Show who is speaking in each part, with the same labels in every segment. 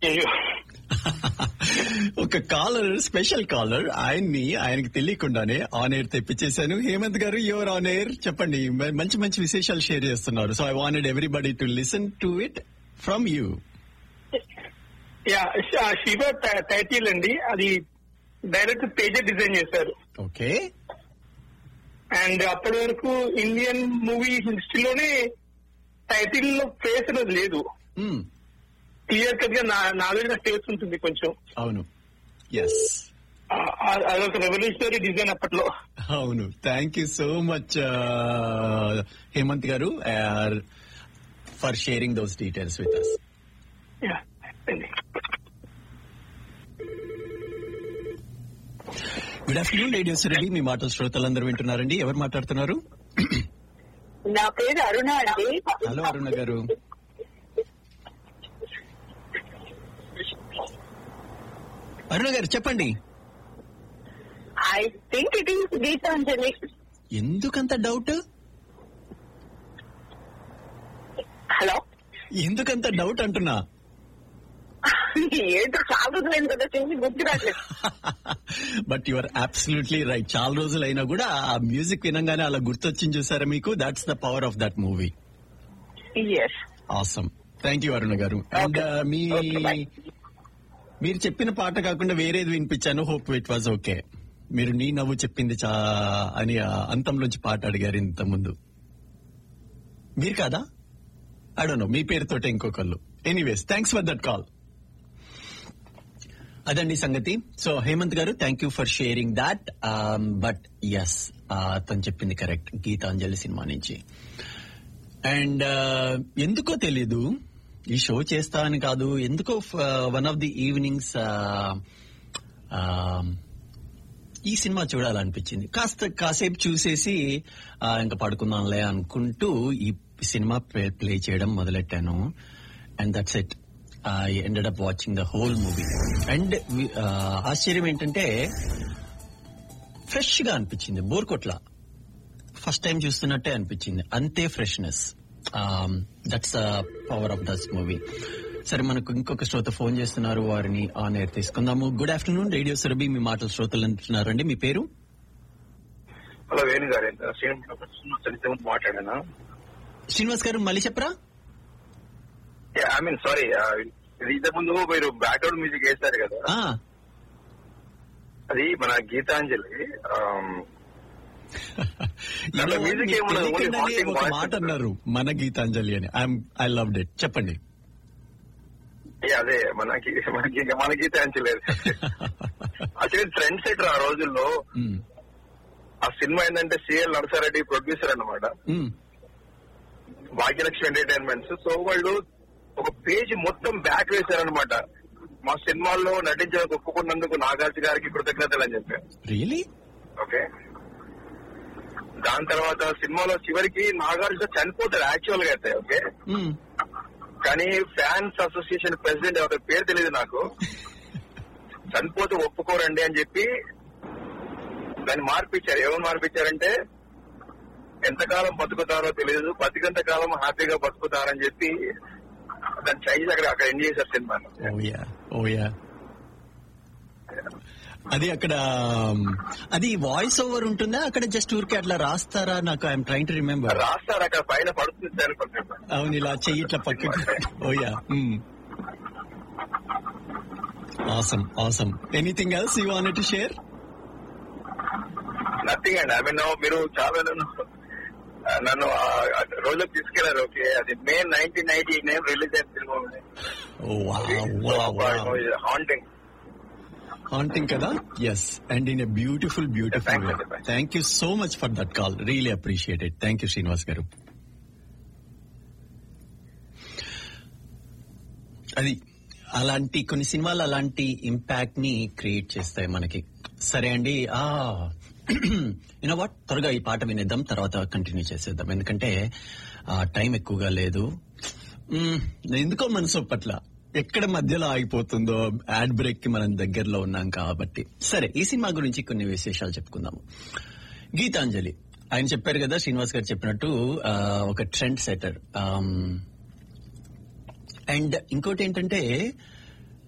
Speaker 1: అయ్యో
Speaker 2: ఒక caller special caller ఆయన్ని ఆయనకి తెలియకుండానే ఆన్ ఎయిర్ తెప్పించేశాను హేమంత్ గారు యువర్ ఆన్ ఎయిర్ చెప్పండి మ- మంచి మంచి విశేషాలు షేర్ చేస్తున్నారు so I wanted everybody to listen to it from you
Speaker 1: yeah శ- శివ ట- టైటిల్ అండి అది డైరెక్ట్ తేజ డిజైన్ చేశారు
Speaker 2: ఓకే
Speaker 1: అండ్ అప్పటి వరకు ఇండియన్ మూవీ హిస్టరీలోనే టైటిల్ లో ఫేస్ అనేది లేదు క్లియర్ కట్ గా నా- నాలుగు ఫేస్ ఉంటుంది కొంచెం
Speaker 2: అవును ఎస్
Speaker 1: ఆ- ఆ- అదొక రెవల్యూషనరీ డిజైన్ అప్పట్లో
Speaker 2: అవును thank you so much Hemanth గారు for sharing those details with us
Speaker 1: yeah అండి
Speaker 2: గుడ్ ఆఫ్టర్నూన్ రేడియో సురభి మీ మాటలు శ్రోతలందరూ వింటున్నారండి ఎవరు మాట్లాడుతున్నారు
Speaker 3: నా పేరు అరుణ అండి
Speaker 2: హలో అరుణ గారు అరుణ గారు చెప్పండి
Speaker 3: I think it is Geetanjali
Speaker 2: ఎందుకంత డౌట్
Speaker 3: హలో
Speaker 2: ఎందుకంత డౌట్ అంటున్నా
Speaker 3: ఏంటో చాలా రోజులైంది కదా చేసి గుర్తు రావట్లేదు
Speaker 2: but you are absolutely right చాలా రోజులు అయినా కూడా ఆ మ్యూజిక్ వినంగానే అలా గుర్తొచ్చింది చూసారా మీకు that's the power of that movie
Speaker 3: yes
Speaker 2: awesome thank you Aruna గారు అండ్ మీ
Speaker 3: Okay, bye.
Speaker 2: మీరు చెప్పిన పాట కాకుండా వేరేది వినిపించాను హోప్ ఇట్ వాజ్ ఓకే మీరు నీ నవ్వు చెప్పింది చా అని ఆ అంతంలోంచి పాట అడిగారు ఇంత ముందు మీరు కాదా అడోనో మీ పేరుతోటే ఇంకొకళ్ళు anyways thanks for that call అదండి సంగతి సో హేమంత్ గారు thank you for sharing that but yes తను చెప్పింది కరెక్ట్ గీతాంజలి సినిమా నుంచి అండ్ ఎందుకో తెలీదు ఈ షో చేస్తా అని కాదు ఎందుకో వన్ ఆఫ్ ది ఈవినింగ్స్ ఈ సినిమా చూడాలనిపించింది కాస్త కాసేపు చూసేసి ఆ, ఇంకా పడుకుందాంలే అనుకుంటూ ఈ సినిమా ప్లే చేయడం మొదలెట్టాను and that's it I ended up watching the whole movie and ఆశ్చర్యం ఏంటంటే ఫ్రెష్ గా అనిపించింది బోర్ కొట్ల ఫస్ట్ టైం చూస్తున్నట్టే అనిపించింది అంతే freshness that's power of this movie సరే మనకు ఇంకొక శ్రోత ఫోన్ చేస్తున్నారు వారిని ఆన్ ఎయిర్ తీసుకుందాము గుడ్ ఆఫ్టర్నూన్ రేడియో సురభి మీ మాటలు శ్రోతలు అంటున్నారండి మీ పేరు
Speaker 4: హలో వేణు గారు శ్రీనివాస్ మాట్లాడానా
Speaker 2: శ్రీనివాస్ గారు మళ్ళీ చెప్పరా
Speaker 4: ఐ మీన్ సారీ ఇది ఇంతకు ముందు మీరు బ్యాక్గ్రౌండ్ మ్యూజిక్ వేస్తారు కదా
Speaker 2: ఆ,
Speaker 4: అది మన గీతాంజలి um,
Speaker 2: you know
Speaker 4: దాంట్లో
Speaker 2: what?
Speaker 4: music
Speaker 2: మీకు
Speaker 4: ఏముండదు, only
Speaker 2: తెలియకుండానే
Speaker 4: haunting
Speaker 2: ఒక
Speaker 4: voice
Speaker 2: మాట
Speaker 4: ఉంటుంది.
Speaker 2: అన్నారు మన గీతాంజలి అని ఐఎమ్ ఐ లవ్ ఇట్ చెప్పండి
Speaker 4: yeah, అదే మనకి మనకి ఇంకా మన గీతాంజలి యాక్చువల్లీ ట్రెండ్ సెటర్ ఆ రోజుల్లో
Speaker 2: మ్,
Speaker 4: ఆ సినిమా ఏంటంటే సిఎల్ నరసారెడ్డి ప్రొడ్యూసర్ అన్నమాట
Speaker 2: మ్,
Speaker 4: భాగ్యలక్ష్మి ఎంటర్టైన్మెంట్స్ సో వాళ్ళు ఒక పేజ్ మొత్తం బ్యాక్ వేశారనమాట మా సినిమాల్లో నటించడానికి ఒప్పుకున్నందుకు నాగార్జున గారికి కృతజ్ఞతలు అని చెప్పారు
Speaker 2: రియలీ
Speaker 4: ఓకే దాని తర్వాత సినిమాలో చివరికి నాగార్జున చనిపోతాడు యాక్చువల్ గా అయితే ఓకే
Speaker 2: మ్,
Speaker 4: కానీ ఫ్యాన్స్ అసోసియేషన్ ప్రెసిడెంట్ ఎవరి పేరు తెలియదు నాకు చనిపోతే ఒప్పుకోరండి అని చెప్పి దాన్ని మార్పిచ్చారు ఏమని మార్పిచ్చారంటే ఎంతకాలం బతుకుతారో తెలియదు బతికంత కాలం హ్యాపీగా బతుకుతారని చెప్పి దాన్ని ట్రై చేసి అక్కడ అక్కడ ఎండ్ చేశారు సినిమాను
Speaker 2: ఓయా ఓయా అది అక్కడ um, అది వాయిస్ ఓవర్ ఉంటుందా అక్కడ జస్ట్ ఊరికే అట్లా రాస్తారా నాకు ఐఎమ్ ట్రైన్ టు రిమెంబర్
Speaker 4: రాస్తారు అక్కడ పైన పడుతుంది అనుకుంటున్నాను
Speaker 2: అవును ఇలా చెయ్యి ఇట్లా పక్కకి ఓయా awesome awesome anything else you want to share
Speaker 4: nothing అండి ఐ మీన్ మీరు చాలా నన్ను నన్ను ఆ రోజులకు తీసుకెళ్లారు ఓకే అది May nineteen ninety nine release అయిన సినిమా హాంటింగ్
Speaker 2: హాంటింగ్ కదా yes and in a beautiful beautiful
Speaker 4: Thank
Speaker 2: వే
Speaker 4: you, sir.
Speaker 2: Thank you so much for that call really appreciated thank you Srinivas garu అది అలాంటి కొన్ని సినిమాలు అలాంటి ఇంపాక్ట్ ని క్రియేట్ చేస్తాయి మనకి సరే అండి ఆ యూనో వాట్ త్వరగా ఈ పాట వినేద్దాం తర్వాత కంటిన్యూ చేసేద్దాం ఎందుకంటే ఆ టైం ఎక్కువగా లేదు మ్మ్, ఎందుకో మనసు పట్ల ఎక్కడ మధ్యలో ఆగిపోతుందో యాడ్ బ్రేక్ కి మనం దగ్గరలో ఉన్నాం కాబట్టి సరే ఈ సినిమా గురించి కొన్ని విశేషాలు చెప్పుకుందాము గీతాంజలి ఆయన చెప్పారు కదా శ్రీనివాస్ గారు చెప్పినట్టు ఆ, ఒక ట్రెండ్ సెటర్ అండ్ ఇంకోటి ఏంటంటే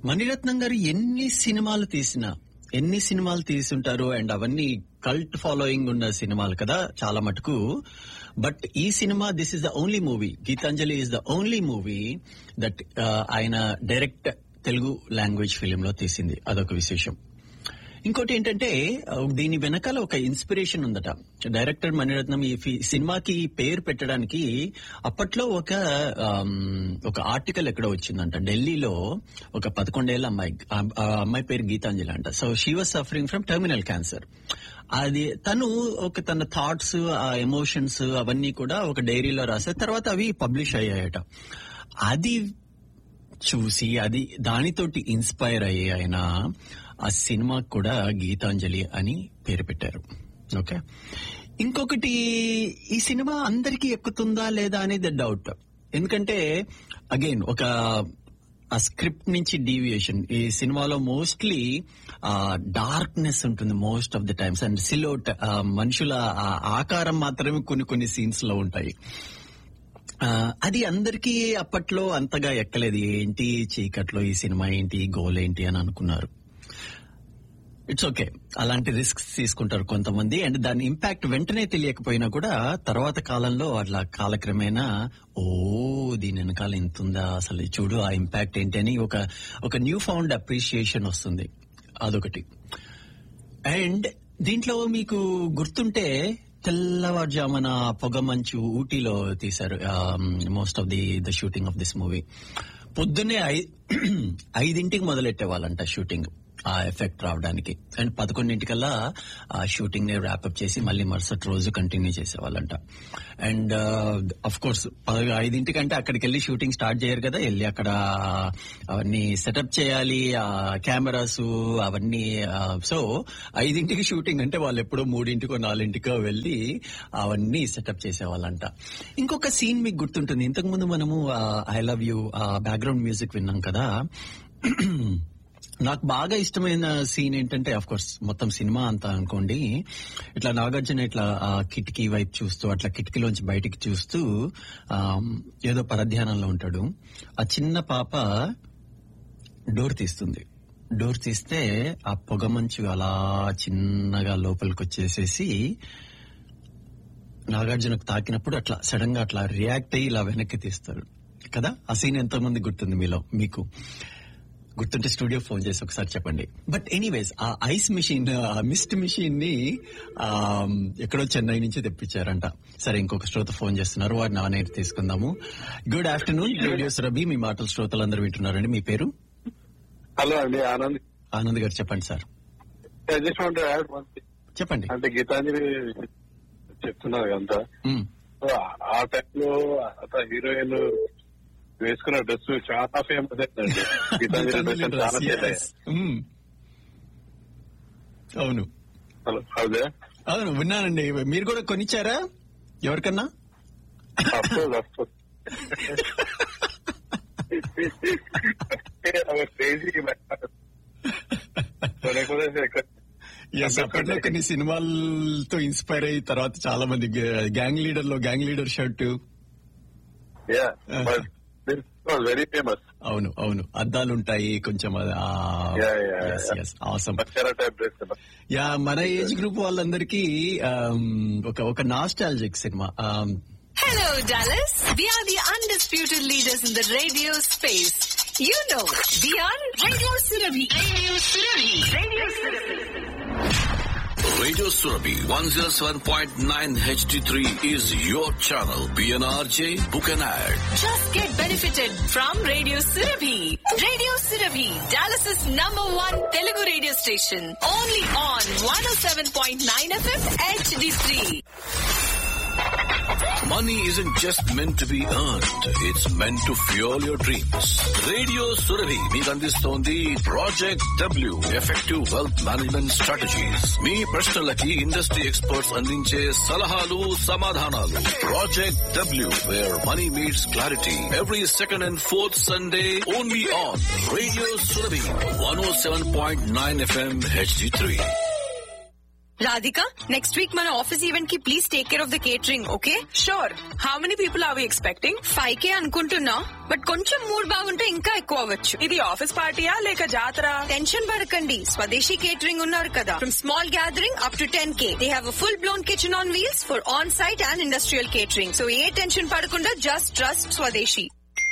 Speaker 2: మణిరత్నం గారు ఎన్ని సినిమాలు తీసినా ఎన్ని సినిమాలు తీసుంటారు అండ్ అవన్నీ కల్ట్ ఫాలోయింగ్ ఉన్న సినిమాలు కదా చాలా మటుకు బట్ ఈ సినిమా this is the only movie Gitanjali is the only movie that ఆయన డైరెక్ట్ తెలుగు లాంగ్వేజ్ ఫిలిం లో తీసింది అదొక విశేషం ఇంకోటి ఏంటంటే ఆ, దీని వెనకాల ఒక ఇన్స్పిరేషన్ ఉందట డైరెక్టర్ మణిరత్నం ఈ ఫి- సినిమాకి పేరు పెట్టడానికి అప్పట్లో ఒక ఆమ్, ఒక ఆర్టికల్ ఎక్కడో వచ్చిందంట ఢిల్లీలో ఒక పదకొండేళ్ల అమ్మాయి ఆ ఆ అమ్మాయి పేరు గీతాంజలి అంట so she was suffering from terminal cancer అది తను ఒక తన థాట్స్ ఆ ఎమోషన్స్ అవన్నీ కూడా ఒక డైరీలో రాసే తర్వాత అవి పబ్లిష్ అయ్యాయట అది చూసి అది దానితోటి ఇన్స్పైర్ అయ్యి ఆయన ఆ సినిమాకు కూడా గీతాంజలి అని పేరు పెట్టారు ఓకే ఇంకొకటి ఈ సినిమా అందరికీ ఎక్కుతుందా లేదా అనేది డౌట్ ఎందుకంటే అగైన్ ఒక ఆ స్క్రిప్ట్ నుంచి డీవియేషన్ ఈ సినిమాలో మోస్ట్లీ డార్క్నెస్ ఉంటుంది most of the times and silhouette మనుషుల ఆ ఆకారం మాత్రమే కొన్ని కొన్ని సీన్స్ లో ఉంటాయి ఆ, అది అందరికీ అప్పట్లో అంతగా ఎక్కలేదు ఏంటి చీకట్లో ఈ సినిమా ఏంటి గోల్ ఏంటి అని అనుకున్నారు ఇట్స్ ఓకే అలాంటి రిస్క్స్ తీసుకుంటారు కొంతమంది అండ్ దాని ఇంపాక్ట్ వెంటనే తెలియకపోయినా కూడా తర్వాత కాలంలో అట్లా కాలక్రమేణా ఓ దీని వెనకాల ఇంత ఉందా అసలు చూడు ఆ ఇంపాక్ట్ ఏంటి అని ఒక ఒక న్యూ ఫౌండ్ అప్రిషియేషన్ వస్తుంది అదొకటి అండ్ దీంట్లో మీకు గుర్తుంటే తెల్లవారుజామున పొగ మంచు ఊటీలో తీశారు most of the the shooting of this movie పొద్దున్నే ఐ- ఐదింటికి మొదలెట్టే వాళ్ళంట షూటింగ్ ఆ ఎఫెక్ట్ రావడానికి అండ్ పదకొండింటికల్లా ఆ షూటింగ్ ని ర్యాప్అప్ చేసి మళ్ళీ మరుసటి రోజు కంటిన్యూ చేసేవాళ్ళంట అండ్ అఫ్ కోర్స్ ఐదింటికంటే అక్కడికి వెళ్ళి షూటింగ్ స్టార్ట్ చేయరు కదా వెళ్ళి అక్కడ అవన్నీ సెటప్ చేయాలి ఆ కెమెరాస్ అవన్నీ సో ఐదింటికి షూటింగ్ అంటే వాళ్ళు ఎప్పుడో మూడింటికో నాలుగింటికో వెళ్ళి అవన్నీ సెటప్ చేసేవాళ్ళంట ఇంకొక సీన్ మీకు గుర్తుంటుంది ఇంతకు ముందు మనము I love you background music విన్నాం కదా నాకు బాగా ఇష్టమైన సీన్ ఏంటంటే అఫ్ కోర్స్ మొత్తం సినిమా అంతా అనుకోండి ఇట్లా నాగార్జున ఇట్లా ఆ కిటికీ వైపు చూస్తూ అట్లా కిటికీలోంచి బయటికి చూస్తూ ఆ, ఏదో పరధ్యానంలో ఉంటాడు ఆ చిన్న పాప డోర్ తీస్తుంది డోర్ తీస్తే ఆ పొగ మంచు అలా చిన్నగా లోపలికి వచ్చేసేసి నాగార్జునకు తాకినప్పుడు అట్లా సడన్ గా అట్లా రియాక్ట్ అయ్యి ఇలా వెనక్కి తీస్తారు కదా ఆ సీన్ ఎంతో మంది గుర్తుంది మీలో మీకు గుర్తుంటే స్టూడియో ఫోన్ చేసి ఒకసారి చెప్పండి బట్ ఎనీవేస్ ఆ ఐస్ మిషన్ ఆ మిస్ట్ మిషన్ ని ఆ, ఎక్కడో చెన్నై నుంచి తెప్పించారంట సరే ఇంకొక శ్రోత ఫోన్ చేస్తున్నారు వారిని ఆనైర్ తీసుకుందాము గుడ్ ఆఫ్టర్నూన్ రేడియో రబి మీ మాటలు శ్రోతలందరూ వింటున్నారండి మీ పేరు
Speaker 5: హలో అండి ఆనంద్
Speaker 2: ఆనంద్ గారు చెప్పండి sir
Speaker 5: I just want to add one thing.
Speaker 2: చెప్పండి
Speaker 5: అంటే గీతాంజలి చెప్తున్నారు అంతా
Speaker 2: మ్మ్.
Speaker 5: ఆ టైంలో అత హీరోయిన్ వేసుకున్న డ్రెస్ చాలా ఫేమస్ అయిందండి గీతాంజలి డ్రెస్ అంటే చాలా ఫేమస్
Speaker 2: Yes. మ్మ్. అవును
Speaker 5: హలో అదే
Speaker 2: అవును విన్నానండి మీరు కూడా కొనిచ్చారా ఎవరికన్నా
Speaker 5: అఫ్కోర్స్ అఫ్కోర్స్ క్రేజీ లేకపోతే
Speaker 2: ఎస్ అప్పట్లో కొన్ని సినిమాలతో ఇన్స్పైర్ అయ్యి తర్వాత చాలా మంది గ్యాంగ్ లీడర్ లో gang leader shirt
Speaker 5: ya but very famous
Speaker 2: అవును అవును అద్దాలు ఉంటాయి కొంచెం
Speaker 5: Yeah, yeah, yeah.
Speaker 2: అవసరం
Speaker 5: బచ్చారా టైప్ డ్రెస్
Speaker 2: యా మన ఏజ్ గ్రూప్ వాళ్ళందరికీ um, ఒక ఒక నాస్టాలజిక్ సినిమా um,
Speaker 6: Hello, Dallas. We are the undisputed leaders in the radio space. You know, we are Radio Surabhi. Radio Surabhi. Radio Surabhi.
Speaker 7: Radio Surabhi 107.9 HD3 is your channel. PNRJ, book an ad.
Speaker 6: Just get benefited from Radio Surabhi. Radio Surabhi, Dallas's number one Telugu radio station. Only on 107.9 FM HD3.
Speaker 7: Money isn't just meant to be earned. It's meant to fuel your dreams. Radio Surabhi మీకు అందిస్తోంది project W effective wealth management strategies మీ ప్రశ్నలకి industry experts అందించే సలహాలు సమాధానాలు project W where money meets clarity every second and fourth Sunday only on radio Surabhi one O seven point nine FM HD three
Speaker 6: Radhika, next week మన office event కి please take care of the catering okay
Speaker 8: sure how many people are we expecting
Speaker 6: five K అనుకుంటున్నా బట్ కొంచెం mood బాగుంటే ఇంకా ఎక్కువ అవ్వచ్చు
Speaker 8: ఇది ఆఫీస్ పార్టీయా లేక జాతర
Speaker 6: టెన్షన్ పడకండి స్వదేశీ కేటరింగ్ ఉన్నారు కదా from small gathering up to ten K they have full blown kitchen on wheels for on site and industrial catering so ఏ టెన్షన్ పడకుండా జస్ట్ ట్రస్ట్ స్వదేశీ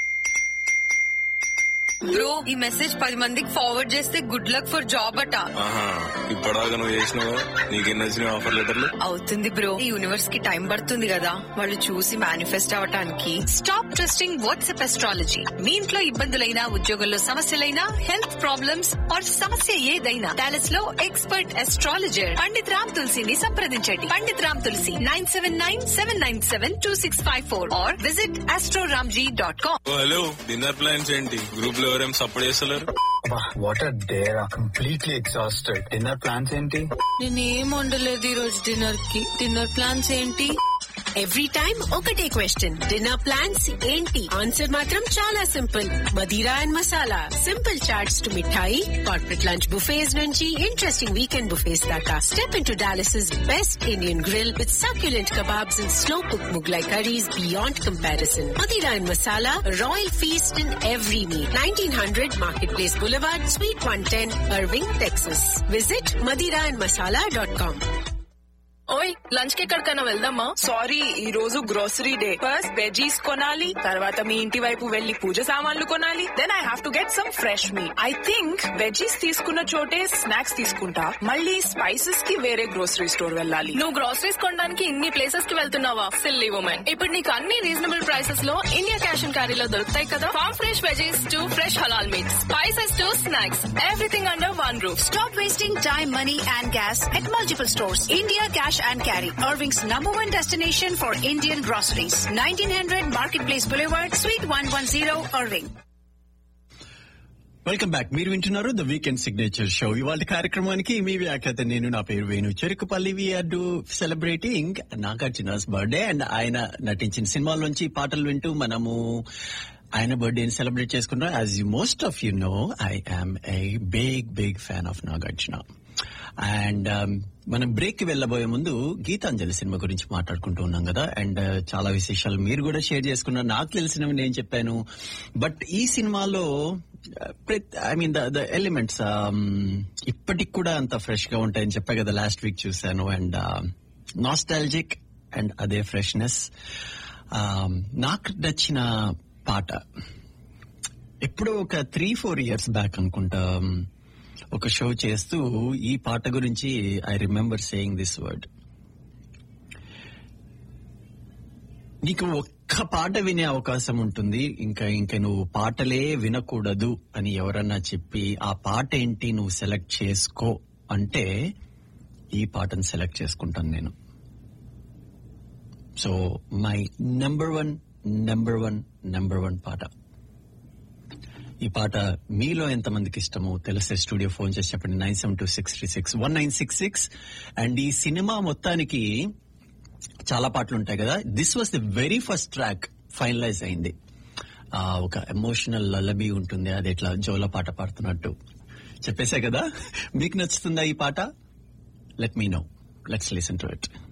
Speaker 6: బ్రో ఈ మెసేజ్ పది మందికి ఫార్వర్డ్ చేస్తే గుడ్ లక్ ఫర్ జాబ్ అట
Speaker 9: ఆహా ఇప్పటిదాకా నువ్వు చేసినావు నీకెన్ని వచ్చినాయి ఆఫర్ లెటర్లు
Speaker 6: అవుతుంది బ్రో ఈ యూనివర్స్ కి టైం పడుతుంది కదా వాళ్ళు చూసి మేనిఫెస్ట్ అవటానికి స్టాప్ ట్రస్టింగ్ వాట్సాప్ ఎస్ట్రాలజీ మీ ఇంట్లో ఇబ్బందులైనా ఉద్యోగంలో సమస్యలైనా హెల్త్ ప్రాబ్లమ్స్ ఆర్ సమస్య ఏదైనా డాలస్ లో ఎక్స్పర్ట్ ఎస్ట్రాలజర్ పండిత్ రామ్ తులసిని సంప్రదించండి Pandit Ram Tulasi nine seven nine seven nine seven two six five four or visit astroramji dot com
Speaker 9: oh, hello dinner plans ఏంటి గ్రూప్ లో ఎవరేం సపోర్ట్ చేస్తలేరు
Speaker 10: what are there are completely exhausted dinner plans ఏంటి
Speaker 6: నేనేం వండలేదు ఈ రోజు డిన్నర్ కి డిన్నర్ ప్లాన్స్ ఏంటి
Speaker 11: ఎవ్రీ టైం ఒకటే క్వశ్చన్ డిన్నర్ ప్లాన్స్ ఏంటి ఆన్సర్ మాత్రం చాలా simple Madira and masala simple chats to mithai corporate lunch buffets నుంచి ఇంట్రెస్టింగ్ వీకెండ్ బుఫేస్ దాకా step in to Dallas best Indian grill with succulent kebabs and slow cooked Mughlai curries beyond comparison. Madira and Masala, a royal feast in every meal. 1900 Marketplace Boulevard, Suite 110, Irving, Texas. Visit madiraandmasala.com.
Speaker 8: ఓయ్ lunch కి ఎక్కడికైనా వెళ్దామా sorry ఈ రోజు grocery day first veggies కొనాలి తర్వాత మీ ఇంటి వైపు వెళ్లి పూజ సామాన్లు కొనాలి then I have to get some fresh మీ ఐ థింక్ వెజీస్ తీసుకున్న చోటే స్నాక్స్ తీసుకుంటా మళ్ళీ స్పైసెస్ కి వేరే గ్రోసరీ స్టోర్ వెళ్ళాలి
Speaker 6: నువ్వు గ్రోసరీస్ కొనడానికి ఇన్ని ప్లేసెస్ కి వెళ్తున్నావా సిల్లీ ఉమెన్ ఇప్పుడు నీకు అన్ని రీజనబుల్ ప్రైసెస్ లో ఇండియా క్యాష్ అండ్ క్యారీలో దొరుకుతాయి కదా farm fresh veggies to fresh halal meats spices to snacks everything under one roof
Speaker 11: Stop wasting time, money, and gas at multiple stores. India Cash and Carry, Irving's number one destination for Indian groceries. 1900 Marketplace Boulevard, Suite 110, Irving.
Speaker 2: Welcome back మీరు వింటున్నారు the weekend signature show ఇవాళ కార్యక్రమానికి మీ వ్యాఖ్యాత నేను నా పేరు Venu Cherukupalli we are do celebrating Nagarjuna's birthday and ఆయన నటించిన సినిమాల్లోంచి పాటలు వింటూ మనము ఆయన బర్త్డేని సెలబ్రేట్ చేసుకున్నాం as you most of you know I am a big big fan of Nagarjuna and మనం బ్రేక్ కి వెళ్ళబోయే ముందు గీతాంజలి సినిమా గురించి మాట్లాడుకుంటూ ఉన్నాం కదా అండ్ చాలా విశేషాలు మీరు కూడా షేర్ చేసుకున్నారు నాకు తెలిసినవి నేను చెప్పాను బట్ ఈ సినిమాలో ఐ మీన్ ద ఎలిమెంట్స్ ఇప్పటికి కూడా అంత ఫ్రెష్ గా ఉంటాయని చెప్పా కదా లాస్ట్ వీక్ చూశాను అండ్ నాస్టాలజిక్ అండ్ అదే ఫ్రెష్నెస్ నాకు నచ్చిన పాట ఎప్పుడో ఒక త్రీ ఫోర్ ఇయర్స్ బ్యాక్ అనుకుంటా ఒక షో చేస్తూ ఈ పాట గురించి I remember saying this word నీకు ఒక్క పాట వినే అవకాశం ఉంటుంది ఇంకా ఇంకా నువ్వు పాటలే వినకూడదు అని ఎవరన్నా చెప్పి ఆ పాట ఏంటి నువ్వు సెలెక్ట్ చేసుకో అంటే ఈ పాటను సెలెక్ట్ చేసుకుంటాను నేను so my number one number one number one పాట ఈ పాట మీలో ఎంతమందికి ఇష్టమో తెలిసే స్టూడియో ఫోన్ చేసి చెప్పండి nine seven two six three six one nine six six and ఈ సినిమా మొత్తానికి చాలా పాటలు ఉంటాయి కదా this was the very first track finalize అయింది ఆ, ఒక ఎమోషనల్ లలబీ ఉంటుంది అది ఇట్లా జోల పాట పాడుతున్నట్టు చెప్పేసా కదా మీకు నచ్చుతుందా ఈ పాట let me know let's listen to it